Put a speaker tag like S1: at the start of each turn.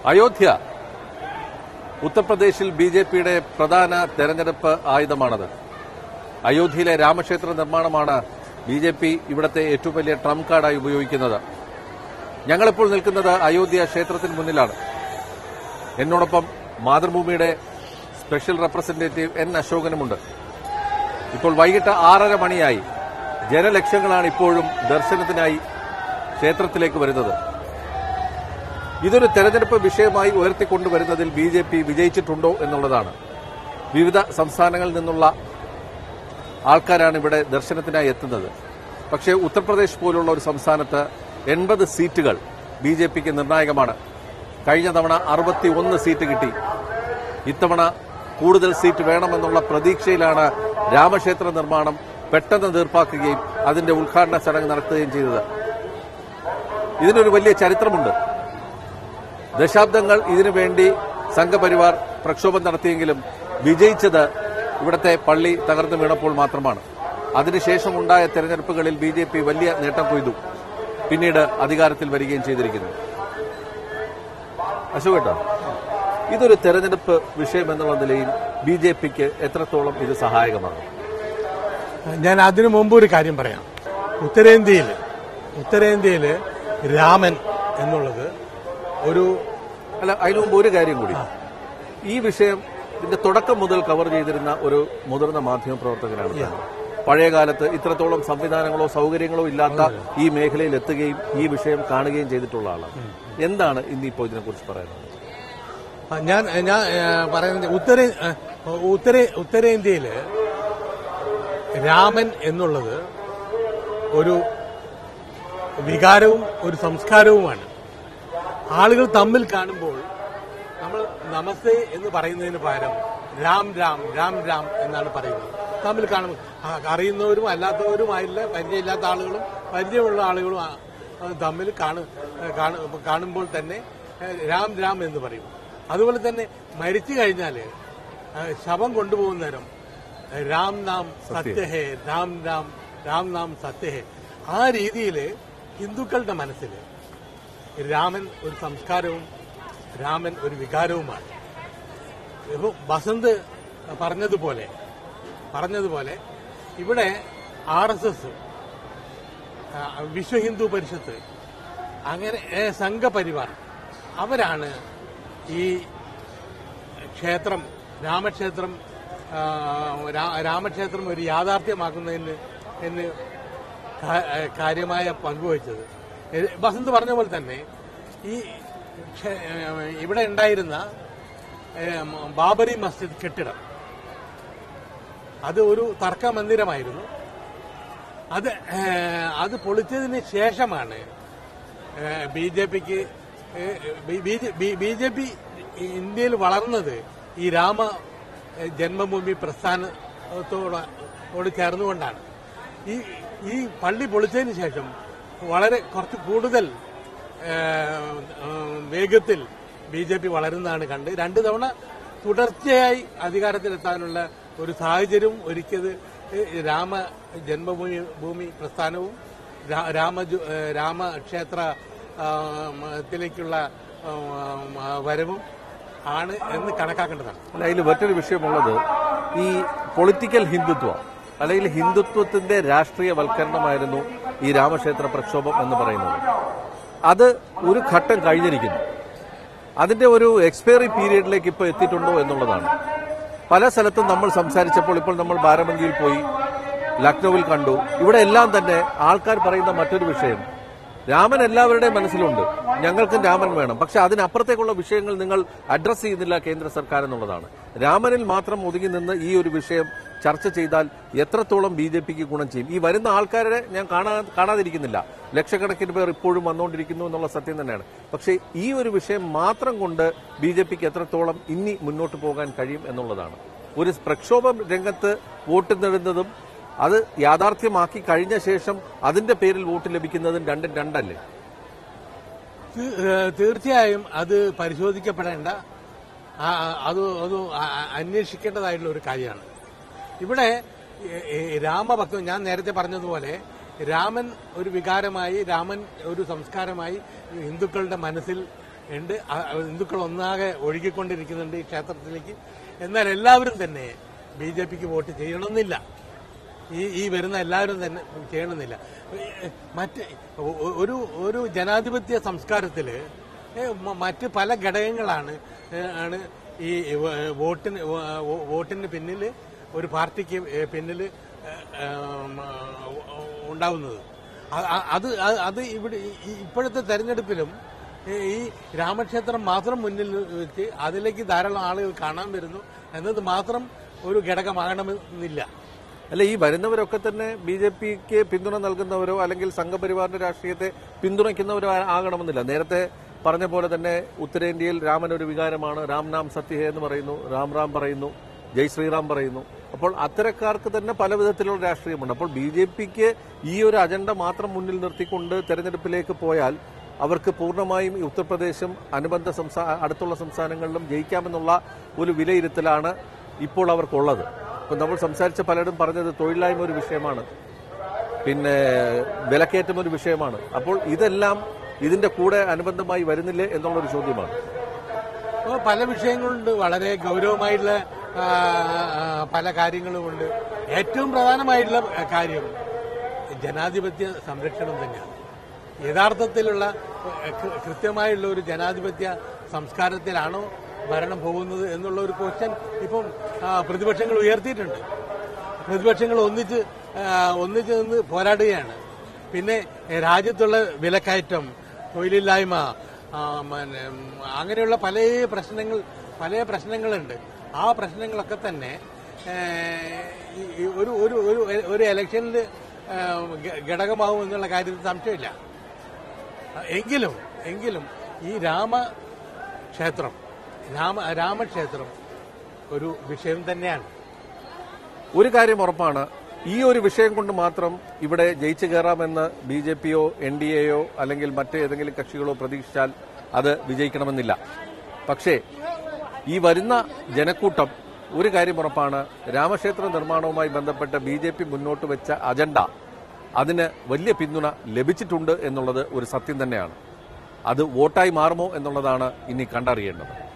S1: അയോധ്യ ഉത്തർപ്രദേശിൽ B J പിയുടെ പ്രധാന തെരഞ്ഞെടുപ്പ് ആയുധമാണത് അയോധ്യയിലെ രാമക്ഷേത്ര നിർമ്മാണമാണ് ബി ജെ പി ഇവിടുത്തെ ഏറ്റവും വലിയ ട്രംപ് കാർഡായി ഉപയോഗിക്കുന്നത് ഞങ്ങളിപ്പോൾ നിൽക്കുന്നത് അയോധ്യ ക്ഷേത്രത്തിന് മുന്നിലാണ് എന്നോടൊപ്പം മാതൃഭൂമിയുടെ സ്പെഷ്യൽ റെപ്രസെന്റേറ്റീവ് എൻ അശോകനുമുണ്ട് ഇപ്പോൾ വൈകിട്ട് ആറര മണിയായി ജനലക്ഷങ്ങളാണ് ഇപ്പോഴും ദർശനത്തിനായി ക്ഷേത്രത്തിലേക്ക് വരുന്നത് ഇതൊരു തെരഞ്ഞെടുപ്പ് വിഷയമായി ഉയർത്തിക്കൊണ്ടുവരുന്നതിൽ ബി ജെ പി വിജയിച്ചിട്ടുണ്ടോ എന്നുള്ളതാണ് വിവിധ സംസ്ഥാനങ്ങളിൽ നിന്നുള്ള ആൾക്കാരാണ് ഇവിടെ ദർശനത്തിനായി എത്തുന്നത് പക്ഷേ ഉത്തർപ്രദേശ് പോലുള്ള ഒരു സംസ്ഥാനത്ത് എൺപത് സീറ്റുകൾ ബി ജെ പിക്ക് നിർണായകമാണ് കഴിഞ്ഞ തവണ അറുപത്തി ഒന്ന് സീറ്റ് കിട്ടി ഇത്തവണ കൂടുതൽ സീറ്റ് വേണമെന്നുള്ള പ്രതീക്ഷയിലാണ് രാമക്ഷേത്ര നിർമ്മാണം പെട്ടെന്ന് തീർപ്പാക്കുകയും അതിന്റെ ഉദ്ഘാടന ചടങ്ങ് നടത്തുകയും ചെയ്തത് ഇതിനൊരു വലിയ ചരിത്രമുണ്ട് ദശാബ്ദങ്ങൾ ഇതിനുവേണ്ടി സംഘപരിവാർ പ്രക്ഷോഭം നടത്തിയെങ്കിലും വിജയിച്ചത് ഇവിടത്തെ പള്ളി തകർന്നു വീണപ്പോൾ മാത്രമാണ് അതിനുശേഷം ഉണ്ടായ തെരഞ്ഞെടുപ്പുകളിൽ ബി ജെ പി വലിയ നേട്ടം കൊയ്തു പിന്നീട് അധികാരത്തിൽ വരികയും ചെയ്തിരിക്കുന്നു അശോകേട്ടോ ഇതൊരു തെരഞ്ഞെടുപ്പ് വിഷയം എന്നുള്ള നിലയിൽ ബി ജെ പിക്ക് എത്രത്തോളം ഇത് സഹായകമാണ്
S2: ഞാൻ അതിനു മുമ്പ് ഒരു കാര്യം പറയാം ഉത്തരേന്ത്യയിൽ ഉത്തരേന്ത്യയിൽ രാമൻ എന്നുള്ളത് ഒരു
S1: അല്ല അതിനു മുമ്പ് ഒരു കാര്യം കൂടി ഈ വിഷയം ഇതിന്റെ തുടക്കം മുതൽ കവർ ചെയ്തിരുന്ന ഒരു മുതിർന്ന മാധ്യമ പ്രവർത്തകനാണ് താൻ. പഴയ കാലത്ത് ഇത്രത്തോളം സംവിധാനങ്ങളോ സൗകര്യങ്ങളോ ഇല്ലാത്ത ഈ മേഖലയിൽ എത്തുകയും ഈ വിഷയം കാണുകയും ചെയ്തിട്ടുള്ള ആളാണ് എന്താണ് ഇന്നിപ്പോ ഇതിനെക്കുറിച്ച് പറയുന്നത്
S2: ആ, ഞാൻ ഞാൻ ഏ, പറയുന്നത് ഉത്തരേ ഏ, ഉത്തരേ ഉത്തരേന്ത്യയില് രാമൻ എന്നുള്ളത് ഒരു വികാരവും ഒരു സംസ്കാരവുമാണ് ആളുകൾ തമ്മിൽ കാണുമ്പോൾ നമ്മൾ നമസ്തേ എന്ന് പറയുന്നതിന് പകരം രാം രാം രാം രാം എന്നാണ് പറയുന്നത് തമ്മിൽ കാണുമ്പോൾ ആ, അറിയുന്നവരും അല്ലാത്തവരുമായില്ല പരിചയമില്ലാത്ത ആളുകളും പരിചയമുള്ള ആളുകളും ആ, ആ, തമ്മിൽ കാണു കാണു- കാണുമ്പോൾ തന്നെ ഏ, രാം രാം എന്ന് പറയും അതുപോലെ തന്നെ മരിച്ചു കഴിഞ്ഞാല് ആ, ശവം കൊണ്ടുപോകുന്ന നേരം രാം നാം സത്യഹേ രാം രാം രാം നാം സത്യഹേ ആ രീതിയിൽ ഹിന്ദുക്കളുടെ മനസ്സിൽ രാമൻ ഒരു സംസ്കാരവും രാമൻ ഒരു വികാരവുമാണ് ഇപ്പൊ വസന്ത് പറഞ്ഞതുപോലെ പറഞ്ഞതുപോലെ ഇവിടെ R S S Vishwa Hindu Parishad അങ്ങനെ ഏ, സംഘപരിവാർ അവരാണ് ഈ ക്ഷേത്രം രാമക്ഷേത്രം ആ, രാ- രാമക്ഷേത്രം ഒരു യാഥാർത്ഥ്യമാക്കുന്നതിന് എന്ന് കാ- ഏ, കാര്യമായ പങ്കുവച്ചത് ഏ, വസന്ത് പറഞ്ഞ പോലെ തന്നെ ഈ ക്ഷേ- ഏ, ഇവിടെ ഉണ്ടായിരുന്ന ഏ, ബാബറി മസ്ജിദ് കെട്ടിടം അത് ഒരു തർക്ക മന്ദിരമായിരുന്നു അത് ഏ, അത് പൊളിച്ചതിന് ശേഷമാണ് ബി ജെ പിക്ക് ബി ജെ പി ഇന്ത്യയിൽ വളർന്നത് ഈ രാമ ഏ, ജന്മഭൂമി പ്രസ്ഥാനത്തോട് ഓട് ചേർന്നുകൊണ്ടാണ് ഈ ഈ പള്ളി പൊളിച്ചതിന് ശേഷം വളരെ കുറച്ച് കൂടുതൽ ഏ, ഉം, വേഗത്തിൽ ബി ജെ പി വളരുന്നതാണ് കണ്ട് രണ്ടു തവണ തുടർച്ചയായി അധികാരത്തിലെത്താനുള്ള ഒരു സാഹചര്യം ഒരുക്കിയത് ഏ, രാമ ജന്മഭൂമി ഭൂമി പ്രസ്ഥാനവും രാ- രാമജു ഏ, രാമക്ഷേത്ര ആ, ത്തിലേക്കുള്ള ആ, ആ, വരവും ആണ് എന്ന് കണക്കാക്കേണ്ടതാണ്
S1: അല്ല അതിൽ മറ്റൊരു വിഷയമുള്ളത് ഈ പൊളിറ്റിക്കൽ ഹിന്ദുത്വ അല്ലെങ്കിൽ ഹിന്ദുത്വത്തിന്റെ രാഷ്ട്രീയവൽക്കരണമായിരുന്നു ഈ രാമക്ഷേത്ര പ്രക്ഷോഭം എന്ന് പറയുന്നത് അത് ഒരു ഘട്ടം കഴിഞ്ഞിരിക്കുന്നു അതിന്റെ ഒരു എക്സ്പയറി പീരീഡിലേക്ക് ഇപ്പോൾ എത്തിയിട്ടുണ്ടോ എന്നുള്ളതാണ് പല സ്ഥലത്തും നമ്മൾ സംസാരിച്ചപ്പോൾ ഇപ്പോൾ നമ്മൾ ബാരമംഗിയിൽ പോയി ലക്നൌവിൽ കണ്ടു ഇവിടെ എല്ലാം തന്നെ ആൾക്കാർ പറയുന്ന മറ്റൊരു വിഷയം രാമൻ എല്ലാവരുടെയും മനസ്സിലുണ്ട് ഞങ്ങൾക്കും രാമൻ വേണം പക്ഷെ അതിനപ്പുറത്തേക്കുള്ള വിഷയങ്ങൾ നിങ്ങൾ അഡ്രസ് ചെയ്യുന്നില്ല കേന്ദ്ര സർക്കാർ എന്നുള്ളതാണ് രാമനിൽ മാത്രം ഒതുങ്ങി നിന്ന് ഈ ഒരു വിഷയം ചർച്ച ചെയ്താൽ എത്രത്തോളം ബി ജെ പിക്ക് ഗുണം ചെയ്യും ഈ വരുന്ന ആൾക്കാരെ ഞാൻ കാണാ കാണാതിരിക്കുന്നില്ല ലക്ഷക്കണക്കിന് പേർ ഇപ്പോഴും വന്നുകൊണ്ടിരിക്കുന്നു എന്നുള്ള സത്യം തന്നെയാണ് പക്ഷേ ഈ ഒരു വിഷയം മാത്രം കൊണ്ട് ബി ജെ പിക്ക് എത്രത്തോളം ഇനി മുന്നോട്ട് പോകാൻ കഴിയും എന്നുള്ളതാണ് ഒരു പ്രക്ഷോഭം രംഗത്ത് വോട്ട് നേടുന്നതും അത് യാഥാർത്ഥ്യമാക്കി കഴിഞ്ഞ ശേഷം അതിന്റെ പേരിൽ വോട്ട് ലഭിക്കുന്നതും രണ്ടും രണ്ടല്ലേ
S2: തീ- ഏഹ് തീർച്ചയായും അത് പരിശോധിക്കപ്പെടേണ്ട ആ, ആ, അത് അത് ആ- ആ- അന്വേഷിക്കേണ്ടതായിട്ടുള്ള ഒരു കാര്യമാണ് ഇവിടെ ഏ- ഏ- രാമഭക്തം ഞാൻ നേരത്തെ പറഞ്ഞതുപോലെ രാമൻ ഒരു വികാരമായി രാമൻ ഒരു സംസ്കാരമായി ഹിന്ദുക്കളുടെ മനസ്സിൽ ഉണ്ട് ആ- ഹിന്ദുക്കൾ ഒന്നാകെ ഒഴുകിക്കൊണ്ടിരിക്കുന്നുണ്ട് ഈ ക്ഷേത്രത്തിലേക്ക് എന്നാൽ എല്ലാവരും തന്നെ ബി ജെ പിക്ക് വോട്ട് ചെയ്യണമെന്നില്ല ഈ ഈ വരുന്ന എല്ലാവരും തന്നെ ചെയ്യണമെന്നില്ല മറ്റ് ഒ- ഒരു ഒരു ജനാധിപത്യ സംസ്കാരത്തിൽ മറ്റ് പല ഘടകങ്ങളാണ് ഏ, ആണ് ഈ വ- വോട്ടിന് വ- വോട്ടിന് പിന്നിൽ ഒരു പാർട്ടിക്ക് പിന്നിൽ ഉണ്ടാവുന്നത് അ- അ- അത് അത് അത് ഇവിടെ ഈ- ഇപ്പോഴത്തെ തെരഞ്ഞെടുപ്പിലും ഈ- ഈ രാമക്ഷേത്രം മാത്രം മുന്നിൽ വെച്ച് അതിലേക്ക് ധാരാളം ആളുകൾ കാണാൻ വരുന്നു എന്നത് മാത്രം ഒരു ഘടകമാകണമെന്നില്ല
S1: അല്ല ഈ വരുന്നവരൊക്കെ തന്നെ ബി ജെ പിക്ക് പിന്തുണ നൽകുന്നവരോ അല്ലെങ്കിൽ സംഘപരിവാറിന്റെ രാഷ്ട്രീയത്തെ പിന്തുണയ്ക്കുന്നവരോ ആ- ആകണമെന്നില്ല നേരത്തെ പറഞ്ഞ പോലെ തന്നെ ഉത്തരേന്ത്യയിൽ രാമൻ ഒരു വികാരമാണ് രാം നാം സത്യഹേ എന്ന് പറയുന്നു രാം രാം പറയുന്നു ജയ് ശ്രീറാം പറയുന്നു അപ്പോൾ അത്തരക്കാർക്ക് തന്നെ പല വിധത്തിലുള്ള രാഷ്ട്രീയമുണ്ട് അപ്പോൾ ബി ജെ പിക്ക് ഈ ഒരു അജണ്ട മാത്രം മുന്നിൽ നിർത്തിക്കൊണ്ട് തെരഞ്ഞെടുപ്പിലേക്ക് പോയാൽ അവർക്ക് പൂർണ്ണമായും ഈ ഉത്തർപ്രദേശും അനുബന്ധ സംസ്ഥാന അടുത്തുള്ള സംസ്ഥാനങ്ങളിലും ജയിക്കാമെന്നുള്ള ഒരു വിലയിരുത്തലാണ് ഇപ്പോൾ അവർക്കുള്ളത് ഇപ്പം നമ്മൾ സംസാരിച്ച പലരും പറഞ്ഞത് തൊഴിലില്ലായ്മ ഒരു വിഷയമാണ് പിന്നെ വിലക്കയറ്റം ഒരു വിഷയമാണ് അപ്പോൾ ഇതെല്ലാം ഇതിന്റെ കൂടെ അനുബന്ധമായി വരുന്നില്ലേ എന്നുള്ളൊരു ചോദ്യമാണ്
S2: അപ്പോൾ പല വിഷയങ്ങളുണ്ട് വളരെ ഗൗരവമായിട്ടുള്ള ആ, ആ, പല കാര്യങ്ങളുമുണ്ട് ഏറ്റവും പ്രധാനമായിട്ടുള്ള കാര്യം ജനാധിപത്യ സംരക്ഷണം തന്നെയാണ് യഥാർത്ഥത്തിലുള്ള ഏഹ്, കൃ- കൃത്യമായുള്ള ഒരു ജനാധിപത്യ സംസ്കാരത്തിലാണോ ഭരണം പോകുന്നത് എന്നുള്ള ഒരു ക്വസ്റ്റ്യൻ ഇപ്പം ആ, പ്രതിപക്ഷങ്ങൾ ഉയർത്തിയിട്ടുണ്ട് പ്രതിപക്ഷങ്ങൾ ഒന്നിച്ച് ആ, ഒന്നിച്ച് നിന്ന് പോരാടുകയാണ് പിന്നെ ഏഹ്, രാജ്യത്തുള്ള വിലക്കയറ്റം തൊഴിലില്ലായ്മ ആ, പിന്നെ, ഉം, അങ്ങനെയുള്ള പല പ്രശ്നങ്ങൾ പല പ്രശ്നങ്ങളുണ്ട് ആ പ്രശ്നങ്ങളൊക്കെ തന്നെ ഏഹ്, ഈ- ഈ ഒരു ഒരു ഒരു ഒരു ഇലക്ഷനിൽ ഘടകമാവും എന്നുള്ള കാര്യത്തിൽ സംശയമില്ല എങ്കിലും എങ്കിലും ഈ രാമക്ഷേത്രം രാമ രാമക്ഷേത്രം ഒരു വിഷയം തന്നെയാണ്
S1: ഒരു കാര്യം ഉറപ്പാണ് ഈ ഒരു വിഷയം കൊണ്ട് മാത്രം ഇവിടെ ജയിച്ചു കയറാമെന്ന് ബി ജെ പിയോ എൻ ഡി എയോ അല്ലെങ്കിൽ മറ്റേതെങ്കിലും കക്ഷികളോ പ്രതീക്ഷിച്ചാൽ അത് വിജയിക്കണമെന്നില്ല പക്ഷേ ഈ വരുന്ന ജനക്കൂട്ടം ഒരു കാര്യം ഉറപ്പാണ് രാമക്ഷേത്ര നിർമ്മാണവുമായി ബന്ധപ്പെട്ട് ബി ജെ പി മുന്നോട്ട് വെച്ച അജണ്ട അതിന് വലിയ പിന്തുണ ലഭിച്ചിട്ടുണ്ട് എന്നുള്ളത് ഒരു സത്യം തന്നെയാണ് അത് വോട്ടായി മാറുമോ എന്നുള്ളതാണ് ഇനി കണ്ടറിയേണ്ടത്